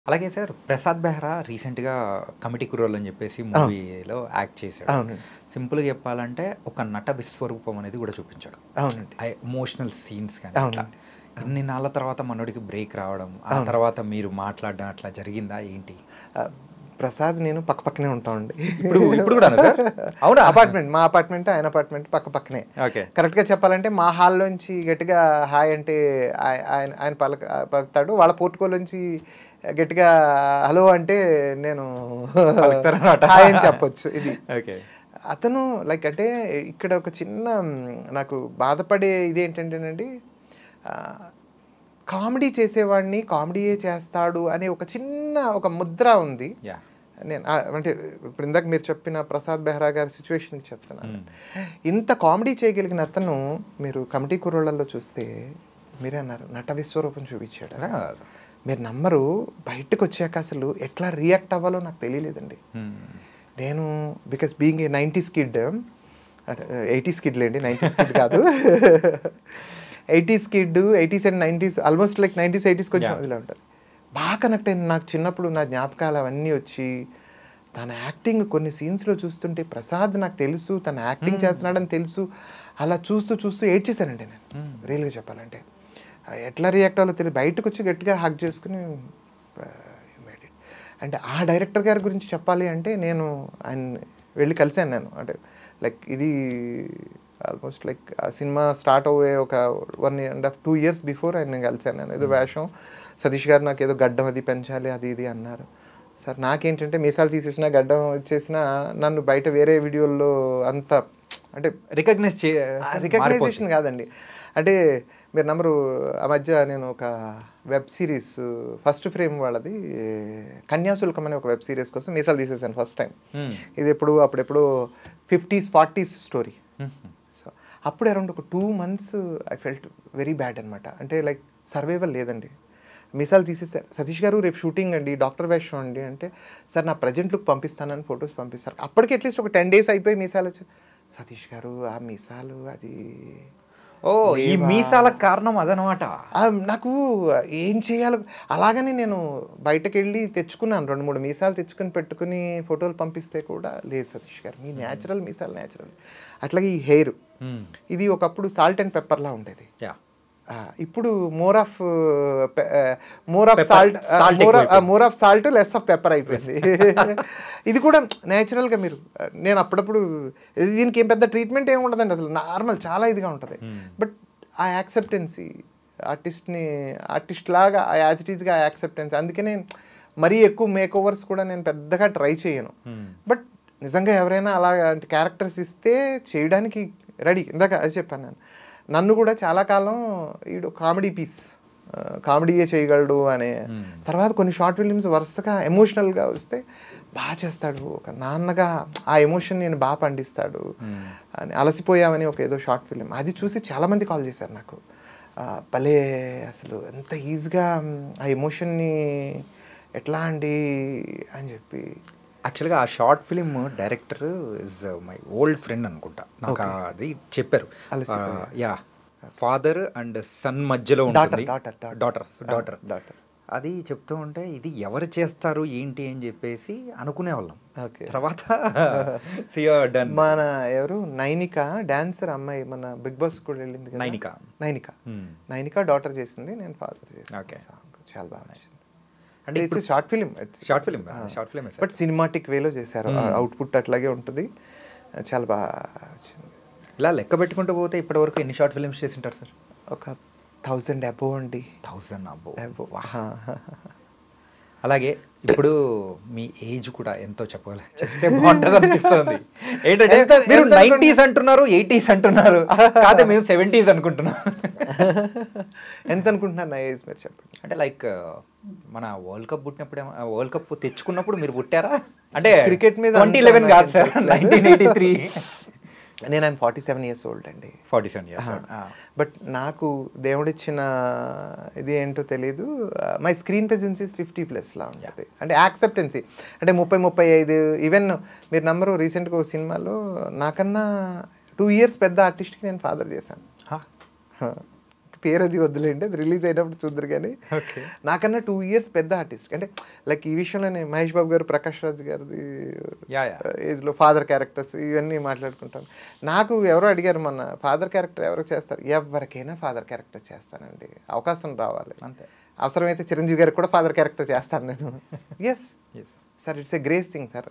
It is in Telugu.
అలాగే సార్ ప్రసాద్ బెహ్రా రీసెంట్గా కమిటీ కుర్రోల్ అని చెప్పేసి మూవీలో యాక్ట్ చేశాడు అవునండి సింపుల్గా చెప్పాలంటే ఒక నట విశ్వరూపం అనేది కూడా చూపించాడు అవునండి ఆ ఎమోషనల్ సీన్స్ కానీ అవును. అట్లా ఇన్ని నాళ్ళ తర్వాత మనోడికి బ్రేక్ రావడం ఆ అవును. తర్వాత మీరు మాట్లాడడం అట్లా జరిగిందా ఏంటి ఆ, ప్రసాద్ నేను పక్క పక్కనే ఉంటామండి ఇప్పుడు ఇప్పుడు కూడా సార్ అవునా అపార్ట్మెంట్ మా అపార్ట్మెంట్ ఆయన అపార్ట్మెంట్ పక్క పక్కనే ఓకే కరెక్ట్గా చెప్పాలంటే మా హాల్లోంచి గట్టిగా హాయ్ అంటే ఆయ- ఆయన ఆయన పలక పలుకుతాడు వాళ్ళ పోర్టుకోలోంచి గట్టిగా హలో అంటే నేను పలుకుతారన్నమాట. హాయ్ అని చెప్పొచ్చు ఇది ఓకే అతను లైక్ అంటే ఇక్కడ ఒక చిన్న మ్, నాకు బాధపడే ఇది ఏంటంటేనండి కామెడీ చేసేవాడిని కామెడీయే చేస్తాడు అనే ఒక చిన్న ఒక ముద్ర ఉంది యా నేను ఆ, అంటే ఇప్పుడు ఇందాక మీరు చెప్పిన ప్రసాద్ బెహ్రా గారి సిచ్యువేషన్కి చెప్తున్నాను ఇంత కామెడీ చేయగలిగిన అతను మీరు కమిటీ కుర్రోళ్ళల్లో చూస్తే మీరే అన్నారు నట విశ్వరూపం చూపించాడు మీరు నమ్మరు బయటకు వచ్చాక అసలు ఎట్లా రియాక్ట్ అవ్వాలో నాకు తెలియలేదండి నేను because being a nineties kid అంటే ఎయిటీస్ కిడ్ లేండి నైంటీస్ కిడ్ కాదు eighties kid eighties and nineties almost like nineties eighties కొంచెం Yeah. ఇలా ఉంటుంది బాగా కనెక్ట్ అయింది నాకు చిన్నప్పుడు నా జ్ఞాపకాలు అవన్నీ వచ్చి తన యాక్టింగ్ కొన్ని సీన్స్లో చూస్తుంటే ప్రసాద్ నాకు తెలుసు తన యాక్టింగ్ Hmm. చేస్తున్నాడని తెలుసు అలా చూస్తూ చూస్తూ ఏడ్చేశానండి నేను రియల్గా చెప్పాలంటే ఆ ఎట్లా రియాక్ట్ అవ్వాలో తెలియదు బయటకు వచ్చి గట్టిగా హక్ చేసుకుని మేడ్ ఇట్ అంటే ఆ డైరెక్టర్ గారి గురించి చెప్పాలి అంటే నేను ఆయన వెళ్ళి కలిశాను నేను అంటే లైక్ ఇది ఆల్మోస్ట్ లైక్ ఆ సినిమా స్టార్ట్ అయ్యే ఒక one and half two years before ఆయన నేను కలిశాను నేను ఏదో వేషం సతీష్ గారు నాకు ఏదో గడ్డం అది పెంచాలి అది ఇది అన్నారు సార్ నాకేంటంటే మీసాలు తీసేసిన గడ్డం వచ్చేసిన నన్ను బయట వేరే వీడియోల్లో అంత అంటే రికగ్నైజ్ చే రికగ్నైజేషన్ కాదండి అంటే మీరు నంబరు ఆ మధ్య నేను ఒక వెబ్ సిరీస్ ఫస్ట్ ఫ్రేమ్ వాళ్ళది కన్యాశుల్కం అనే ఒక వెబ్ సిరీస్ కోసం మీసాలు తీసేసాను ఫస్ట్ టైం ఇది ఎప్పుడు అప్పుడెప్పుడు ఫిఫ్టీస్ ఫార్టీస్ స్టోరీ సో అప్పుడు అరౌండ్ ఒక two months I felt very bad అనమాట అంటే లైక్ సర్వైవల్ లేదండి మీసాలు తీసేసారు సతీష్ గారు రేపు షూటింగ్ అండి డాక్టర్ వేషం అండి అంటే సార్ నా ప్రజెంట్ లుక్ పంపిస్తానని ఫొటోస్ పంపిస్తారు అప్పటికి అట్లీస్ట్ ఒక టెన్ డేస్ అయిపోయి మీసాలు వచ్చి సతీష్ గారు ఆ మీసాలు అది ఓ ఈ లేవా? మీసాలకు కారణం అదనమాట ఆ, నాకు ఏం చేయాలో అలాగని నేను బయటకు వెళ్ళి తెచ్చుకున్నాను రెండు మూడు మీసాలు తెచ్చుకుని పెట్టుకుని ఫోటోలు పంపిస్తే కూడా లేదు సతీష్ గారు మీ న్యాచురల్ మీసాలు న్యాచురల్ అట్లాగే ఈ హెయిర్ ఇది ఒకప్పుడు సాల్ట్ అండ్ పెప్పర్లా ఉండేది యా ఆ, ఇప్పుడు more of more of Pepper, salt salt more ఎక్కువైపోయింది. More of salt less of pepper అయిపోయింది ఇది కూడా నేచురల్గా మీరు ఆ, నేను అప్పుడప్పుడు ఇది దీనికి ఏం పెద్ద ట్రీట్మెంట్ ఏమి ఉండదండి అసలు నార్మల్ చాలా ఇదిగా ఉంటుంది బట్ ఆ యాక్సెప్టెన్సీ ఆర్టిస్ట్ని ఆర్టిస్ట్ లాగా ఆ యాజ్ ఇట్ ఈస్గా ఆ యాక్సెప్టెన్స్ అందుకనే మరీ ఎక్కువ మేక్ ఓవర్స్ కూడా నేను పెద్దగా ట్రై చేయను బట్ నిజంగా ఎవరైనా అలాంటి క్యారెక్టర్స్ ఇస్తే చేయడానికి రెడీ ఇందాక అది చెప్పాను నేను నన్ను కూడా చాలా కాలం ఈడు కామెడీ పీస్ కామెడీయే చేయగలడు అనే తర్వాత కొన్ని షార్ట్ ఫిలిమ్స్ వరుసగా ఎమోషనల్గా వస్తే బాగా చేస్తాడు ఒక నాన్నగా ఆ ఎమోషన్ నేను బాగా పండిస్తాడు అని అలసిపోయామని ఒక ఏదో షార్ట్ ఫిలిం అది చూసి చాలామంది కాల్ చేశారు నాకు ఆ, భలే అసలు ఎంత ఈజీగా ఆ ఎమోషన్ని ఎట్లా అండి అని చెప్పి యాక్చువల్గా ఆ short film director is my old friend అనుకుంటా నాకు Okay. అది చెప్పారు అలసిపోయారు. యా ఫాదర్ అండ్ సన్ మధ్యలో డాటర్ ఉంటుంది డాటర్ డాటర్ డాటర్ డాటర్ అది చెప్తూ ఉంటే ఇది ఎవరు చేస్తారు ఏంటి అని చెప్పేసి అనుకునేవాళ్ళం ఓకే తర్వాత సియర్ డన్ మన ఎవరు నైనిక డాన్సర్ అమ్మాయి మన బిగ్ బాస్ కూడా వెళ్ళింది కదా నైనిక నైనిక నైనిక డాటర్ చేసింది నేను ఫాదర్ చేసింది Okay. Song చాలా బాగా నచ్చింది అంటే అంటే ఇప్పుడు short film short film short film but cinematic వేలో చేశారు Hmm. అవుట్పుట్ అట్లాగే ఉంటుంది చాలా బాగా వచ్చింది ఇలా లెక్క పెట్టుకుంటూ పోతే ఇప్పటి వరకు ఎన్ని షార్ట్ ఫిలిమ్స్ చేసింటారు సార్ ఒక థౌజండ్ అబోవ్ అండి థౌసండ్ అబ్బో Above. అలాగే ఇప్పుడు మీ ఏజ్ కూడా ఎంతో చెప్పాలి చెప్తే బాగుంటుంది అనిపిస్తుంది ఏంటంటే ఎంత- మీరు ఎంత నైన్టీస్ అంటున్నారు ఎయిటీస్ అంటున్నారు కాదే మేము సెవెంటీస్ అనుకుంటున్నాం ఎంత అనుకుంటున్నారు నా ఏజ్ మీరు చెప్పండి అంటే లైక్ మన వరల్డ్ కప్ పుట్టినప్పుడు వరల్డ్ కప్ తెచ్చుకున్నప్పుడు మీరు పుట్టారా అంటే Cricket మీద ట్వంటీ అంత లెవెన్ నాకు కాదు సార్ interest లేదు. నైన్టీన్ ఎయిటీ త్రీ నేను I'm forty seven years old అండి ఫార్టీ సెవెన్ ఇయర్స్ బట్ నాకు దేవుడిచ్చిన ఇది ఏంటో తెలీదు my screen presence is fifty plus లా ఉంటుంది అంటే యాక్సెప్టెన్సీ అంటే ముప్పై ముప్పై ఐదు ఈవెన్ మీరు నంబరు రీసెంట్గా ఒక సినిమాలో నాకన్నా టూ ఇయర్స్ పెద్ద ఆర్టిస్ట్కి నేను ఫాదర్ చేశాను పేరు అది వద్దులేండి అది రిలీజ్ అయినప్పుడు చూద్దరు కానీ ఓకే నాకన్నా టూ ఇయర్స్ పెద్ద ఆర్టిస్ట్ అంటే లైక్ ఈ విషయంలోనే మహేష్ బాబు గారు ప్రకాష్ రాజ్ గారిది యా యా ఏజ్లో ఫాదర్ క్యారెక్టర్స్ ఇవన్నీ మాట్లాడుకుంటాను నాకు ఎవరో అడిగారు మొన్న ఫాదర్ క్యారెక్టర్ ఎవరు చేస్తారు ఎవరికైనా ఫాదర్ క్యారెక్టర్ చేస్తానండి అవకాశం రావాలి అంతే అవసరమైతే చిరంజీవి గారికి కూడా ఫాదర్ క్యారెక్టర్ చేస్తాను నేను yes yes sir it's a grace thing sir